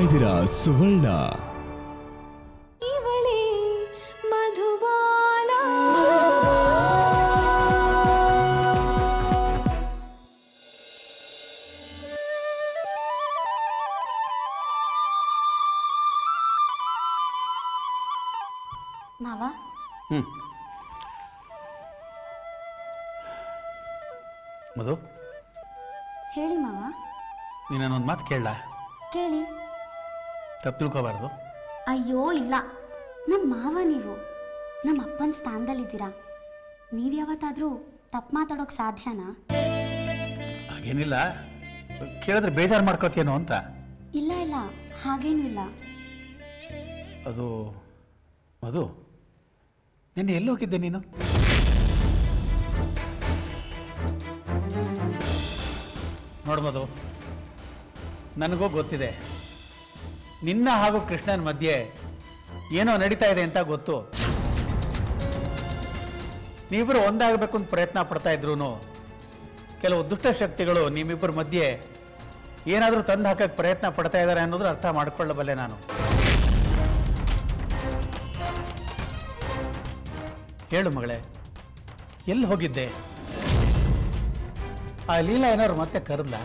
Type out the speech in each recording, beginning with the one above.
ಇದ್ದೀರಾ ಸುವರ್ಣ ಇವಳೇ ಮಧುಬಾಲ ಮಾವ ಹ್ಞೂ ಮಧು ಹೇಳಿ ಮಾವ ನೀನೊಂದು ಮಾತು ಕೇಳಲ್ಲ ಕೇಳಿ ತಪ್ಪು ತಿಳ್ಕೊಬಾರ್ದು ಅಯ್ಯೋ ಇಲ್ಲ ನಮ್ಮ ಮಾವ ನೀವು ನಮ್ಮ ಅಪ್ಪನ ಸ್ಥಾನದಲ್ಲಿದ್ದೀರಾ ನೀವು ಯಾವತ್ತಾದರೂ ತಪ್ಪು ಮಾತಾಡೋಕೆ ಸಾಧ್ಯನಾ ಹಾಗೇನಿಲ್ಲ ಕೇಳಿದ್ರೆ ಬೇಜಾರು ಮಾಡ್ಕೋತೀನೋ ಅಂತ ಇಲ್ಲ ಇಲ್ಲ ಹಾಗೇನೂ ಇಲ್ಲ ಅದು ಮಧು ನಿನ್ನೆ ಎಲ್ಲಿ ಹೋಗಿದ್ದೆ ನೀನು ನೋಡು ಮಧು ನನಗೂ ಗೊತ್ತಿದೆ ನಿನ್ನ ಹಾಗೂ ಕೃಷ್ಣನ ಮಧ್ಯೆ ಏನೋ ನಡೀತಾ ಇದೆ ಅಂತ ಗೊತ್ತು ನೀವಿಬ್ಬರು ಒಂದಾಗಬೇಕು ಅಂತ ಪ್ರಯತ್ನ ಪಡ್ತಾ ಇದ್ರು ಕೆಲವು ದುಷ್ಟ ಶಕ್ತಿಗಳು ನಿಮ್ಮಿಬ್ಬರ ಮಧ್ಯೆ ಏನಾದರೂ ತಂದು ಹಾಕಕ್ಕೆ ಪ್ರಯತ್ನ ಪಡ್ತಾ ಇದ್ದಾರೆ ಅನ್ನೋದ್ರ ಅರ್ಥ ಮಾಡ್ಕೊಳ್ಳಬಲ್ಲೆ ನಾನು ಹೇಳು ಮಗಳೇ ಎಲ್ಲಿ ಹೋಗಿದ್ದೆ ಆ ಲೀಲಾ ಏನಾದ್ರು ಮತ್ತೆ ಕರೆದ್ಲ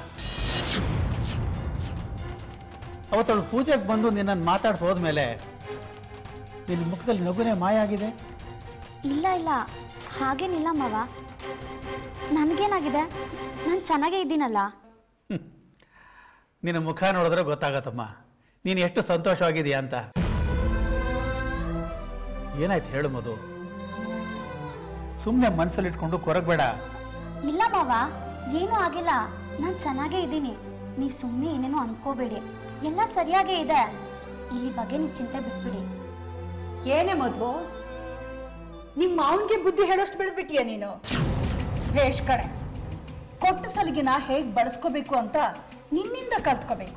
ಅವತ್ತವಳು ಪೂಜೆಗೆ ಬಂದು ನಿನ್ನನ್ನು ಮಾತಾಡ್ಸಿ ಹೋದ್ಮೇಲೆ ನಿನ್ನ ಮುಖದಲ್ಲಿ ನಗುನೇ ಮಾಯ ಆಗಿದೆ ಇಲ್ಲ ಇಲ್ಲ ಹಾಗೇನಿಲ್ಲ ಮಾವ ನನಗೇನಾಗಿದೆ ನಾನು ಚೆನ್ನಾಗೇ ಇದ್ದೀನಲ್ಲ ನಿನ್ನ ಮುಖ ನೋಡಿದ್ರೆ ಗೊತ್ತಾಗತ್ತಮ್ಮ ನೀನು ಎಷ್ಟು ಸಂತೋಷವಾಗಿದೆಯಾ ಅಂತ ಏನಾಯ್ತು ಹೇಳು ಮಧು ಸುಮ್ಮನೆ ಮನಸ್ಸಲ್ಲಿ ಇಟ್ಕೊಂಡು ಕೊರಗಬೇಡ ಇಲ್ಲ ಮಾವ ಏನೂ ಆಗಿಲ್ಲ ನಾನು ಚೆನ್ನಾಗೇ ಇದ್ದೀನಿ ನೀವು ಸುಮ್ಮನೆ ಏನೇನೋ ಅನ್ಕೋಬೇಡಿ ಎಲ್ಲ ಸರಿಯಾಗೇ ಇದೆ ಇಲ್ಲಿ ಬಗ್ಗೆ ನೀವು ಚಿಂತೆ ಬಿಟ್ಬಿಡಿ ಏನೇ ಮಧು ನಿಮ್ಮ ಮಾವನ್ಗೆ ಬುದ್ಧಿ ಹೇಳೋಷ್ಟು ಬೆಳೆದ್ಬಿಟ್ಟಿಯ ನೀನು ಭೇಷ್ ಕಣೆ ಕೊಟ್ಟ ಸಲಿಗೆನ ಹೇಗೆ ಬಳಸ್ಕೋಬೇಕು ಅಂತ ನಿನ್ನಿಂದ ಕಲ್ತ್ಕೋಬೇಕು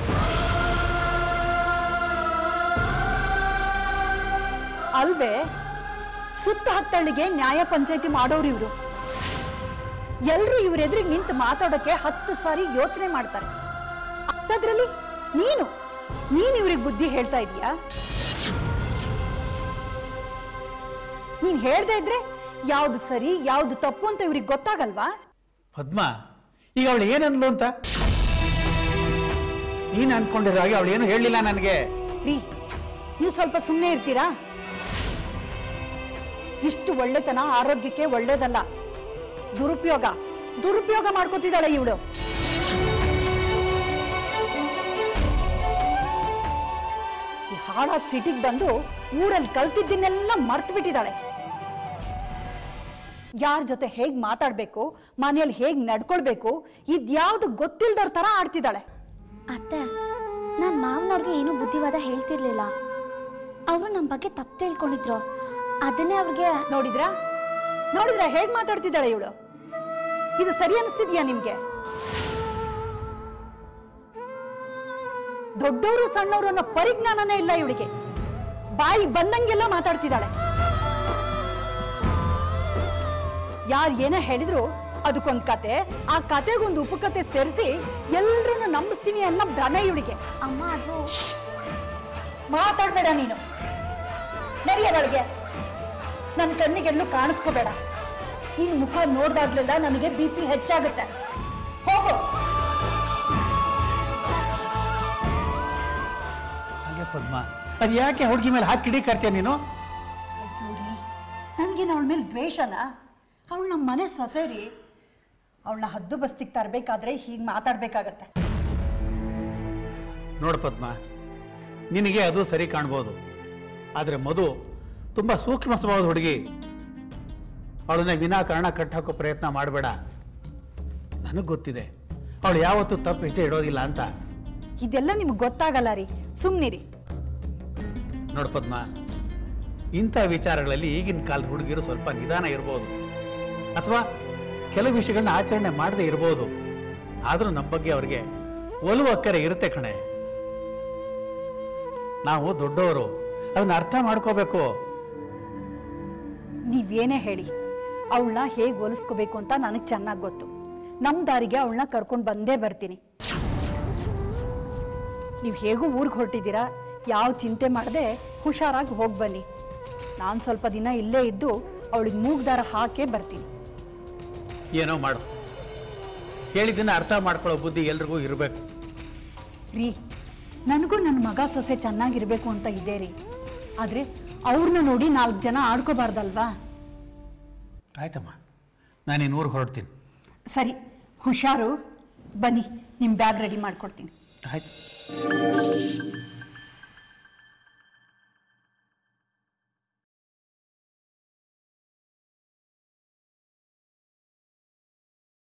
ಅಲ್ವೇ ಸುತ್ತ ಹತ್ತಳ್ಳಿಗೆ ನ್ಯಾಯ ಪಂಚಾಯತಿ ಮಾಡೋರು ಇವರು ಎಲ್ರು ಇವ್ರ ಎದುರಿಗೆ ನಿಂತು ಮಾತಾಡೋಕೆ ಹತ್ತು ಸಾರಿ ಯೋಚನೆ ಮಾಡ್ತಾರೆ ಅಂಥದ್ರಲ್ಲಿ ನೀನು ನೀನ್ ಇವ್ರಿಗೆ ಬುದ್ಧಿ ಹೇಳ್ತಾ ಇದೀಯಾ ನೀನ್ ಹೇಳ್ದೆ ಇದ್ರೆ ಯಾವ್ದು ಸರಿ ಯಾವ್ದು ತಪ್ಪು ಅಂತ ಇವ್ರಿಗೆ ಗೊತ್ತಾಗಲ್ವಾ ಪದ್ಮ ಈಗ ಅವಳು ಏನನ್ಲು ಅಂತ ನೀನು ಅನ್ಕೊಂಡಿರೋ ಹಾಗೆ ಅವಳು ಏನು ಹೇಳಲಿಲ್ಲ ನನಗೆ ರೀ ನೀವು ಸ್ವಲ್ಪ ಸುಮ್ಮನೆ ಇರ್ತೀರಾ ಇಷ್ಟು ಒಳ್ಳೆತನ ಆರೋಗ್ಯಕ್ಕೆ ಒಳ್ಳೇದಲ್ಲ ದುರುಪಯೋಗ ದುರುಪಯೋಗ ಮಾಡ್ಕೋತಿದ್ದಾಳೆ ಇವಳು ಈ ಹಾಳಾದ ಸಿಟಿಗೆ ಬಂದು ಊರಲ್ಲಿ ಕಲ್ತಿದ್ದನ್ನೆಲ್ಲ ಮರ್ತು ಬಿಟ್ಟಿದ್ದಾಳೆ ಯಾರ ಜೊತೆ ಹೇಗ್ ಮಾತಾಡ್ಬೇಕು ಮನೆಯಲ್ಲಿ ಹೇಗ್ ನಡ್ಕೊಳ್ಬೇಕು ಇದ್ಯಾವ್ದು ಗೊತ್ತಿಲ್ದವ್ರ ತರ ಆಡ್ತಿದ್ದಾಳೆ ಅತ್ತೆ ನಾನು ಮಾವನವ್ರಿಗೆ ಏನೂ ಬುದ್ಧಿವಾದ ಹೇಳ್ತಿರ್ಲಿಲ್ಲ ಅವರು ನಮ್ಮ ಬಗ್ಗೆ ತಪ್ಪು ತಿಳ್ಕೊಂಡಿದ್ರು ಅದನ್ನೇ ಅವ್ರಿಗೆ ನೋಡಿದ್ರಾ ನೋಡಿದ್ರಾ ಹೇಗ್ ಮಾತಾಡ್ತಿದ್ದಾಳೆ ಇವಳು ಇದು ಸರಿ ಅನಿಸ್ತಿದ್ಯಾ ನಿಮ್ಗೆ ದೊಡ್ಡವರು ಸಣ್ಣವರು ಅನ್ನೋ ಪರಿಜ್ಞಾನನೇ ಇಲ್ಲ ಇವಳಿಗೆ ಬಾಯಿ ಬಂದಂಗೆಲ್ಲ ಮಾತಾಡ್ತಿದ್ದಾಳೆ ಯಾರು ಏನೇ ಹೇಳಿದ್ರು ಅದಕ್ಕೊಂದ್ ಕತೆ ಆ ಕತೆಗೊಂದು ಉಪಕತೆ ಸೇರಿಸಿ ಎಲ್ರನ್ನ ನಂಬಿಸ್ತೀನಿ ಅನ್ನೋ ಭ್ರಮೆ ಇವಳಿಗೆ ಅಮ್ಮ ಅದು ಮಾತಾಡ್ಬೇಡ ನೀನು ನಡಿಯದೊಳಗೆ ನನ್ನ ಕಣ್ಣಿಗೆಲ್ಲೂ ಕಾಣಿಸ್ಕೋಬೇಡ ನಿನ್ ಮುಖ ನೋಡ್ದಾಗ್ಲೆಲ್ಲ ನನಗೆ ಬಿ ಪಿ ಹೆಚ್ಚಾಗುತ್ತೆ ಹೋಗು ಹಾಗೆ ಪದ್ಮ ಅದು ಯಾಕೆ ಹುಡುಗಿ ಮೇಲೆ ಹಾಕಿ ಕಿಡಿಕಾರ್ತೀಯ ನೀನು ನನ್ಗೇನು ಅವಳ ಮೇಲೆ ದ್ವೇಷನ ಅವಳು ನಮ್ಮ ಮನೆ ಸೊಸೆ ರೀ ಅವಳನ್ನ ಹದ್ದು ಬಸ್ತಿಗೆ ತರಬೇಕಾದ್ರೆ ಹೀಗೆ ಮಾತಾಡ್ಬೇಕಾಗತ್ತೆ ನೋಡು ಪದ್ಮ ನಿನಗೆ ಅದು ಸರಿ ಕಾಣ್ಬೋದು ಆದರೆ ಮಧು ತುಂಬ ಸೂಕ್ಷ್ಮ ಸ್ವಭಾವದ ಹುಡುಗಿ ಅವಳನ್ನ ವಿನಾಕಾರಣ ಕಟ್ಟಾಕೋ ಪ್ರಯತ್ನ ಮಾಡಬೇಡ ನನಗೆ ಗೊತ್ತಿದೆ ಅವಳು ಯಾವತ್ತೂ ತಪ್ಪು ಇಷ್ಟೇ ಇಡೋದಿಲ್ಲ ಅಂತ ಇದೆಲ್ಲ ನಿಮ್ಗೆ ಗೊತ್ತಾಗಲ್ಲ ರೀ ಸುಮ್ಮನಿರಿ ನೋಡು ಪದ್ಮ ಇಂಥ ವಿಚಾರಗಳಲ್ಲಿ ಈಗಿನ ಕಾಲದ ಹುಡುಗಿರು ಸ್ವಲ್ಪ ನಿಧಾನ ಇರ್ಬೋದು ಅಥವಾ ಕೆಲವು ವಿಷಯಗಳನ್ನ ಆಚರಣೆ ಮಾಡದೇ ಇರ್ಬೋದು ಆದರೂ ನಮ್ಮ ಬಗ್ಗೆ ಅವ್ರಿಗೆ ಒಲವು ಅಕ್ಕರೆ ಇರುತ್ತೆ ಕಣೆ ನಾವು ದೊಡ್ಡವರು ಅದನ್ನ ಅರ್ಥ ಮಾಡ್ಕೋಬೇಕು ನೀವೇನೇ ಹೇಳಿ ಅವಳನ್ನ ಹೇಗೆ ಹೋಲಿಸ್ಕೋಬೇಕು ಅಂತ ನನಗೆ ಚೆನ್ನಾಗಿ ಗೊತ್ತು ನಮ್ಮ ದಾರಿಗೆ ಅವಳನ್ನ ಕರ್ಕೊಂಡು ಬಂದೇ ಬರ್ತೀನಿ ನೀವು ಹೇಗೂ ಊರಿಗೆ ಹೊರಟಿದ್ದೀರಾ ಯಾವ ಚಿಂತೆ ಮಾಡದೆ ಹುಷಾರಾಗಿ ಹೋಗಿ ಬನ್ನಿ ನಾನು ಸ್ವಲ್ಪ ದಿನ ಇಲ್ಲೇ ಇದ್ದು ಅವಳಿಗೆ ಮೂಗ್ದಾರ ಹಾಕೇ ಬರ್ತೀನಿ ಏನೋ ಮಾಡು ಹೇಳಿದ್ದನ್ನ ಅರ್ಥ ಮಾಡ್ಕೊಳ್ಳೋ ಬುದ್ಧಿ ಎಲ್ರಿಗೂ ಇರಬೇಕು ರೀ ನನಗೂ ನನ್ನ ಮಗ ಸೊಸೆ ಚೆನ್ನಾಗಿರ್ಬೇಕು ಅಂತ ಇದೆ ರೀ ಆದರೆ ಅವ್ರನ್ನ ನೋಡಿ ನಾಲ್ಕು ಜನ ಆಡ್ಕೋಬಾರ್ದಲ್ವಾ ಆಯ್ತಮ್ಮ ನಾನಿನ್ನು ಊರಿಗೆ ಹೊರಡ್ತೀನಿ ಸರಿ ಹುಷಾರು ಬನ್ನಿ ನಿಮ್ಮ ಬ್ಯಾಗ್ ರೆಡಿ ಮಾಡ್ಕೊಡ್ತೀನಿ ಆಯ್ತು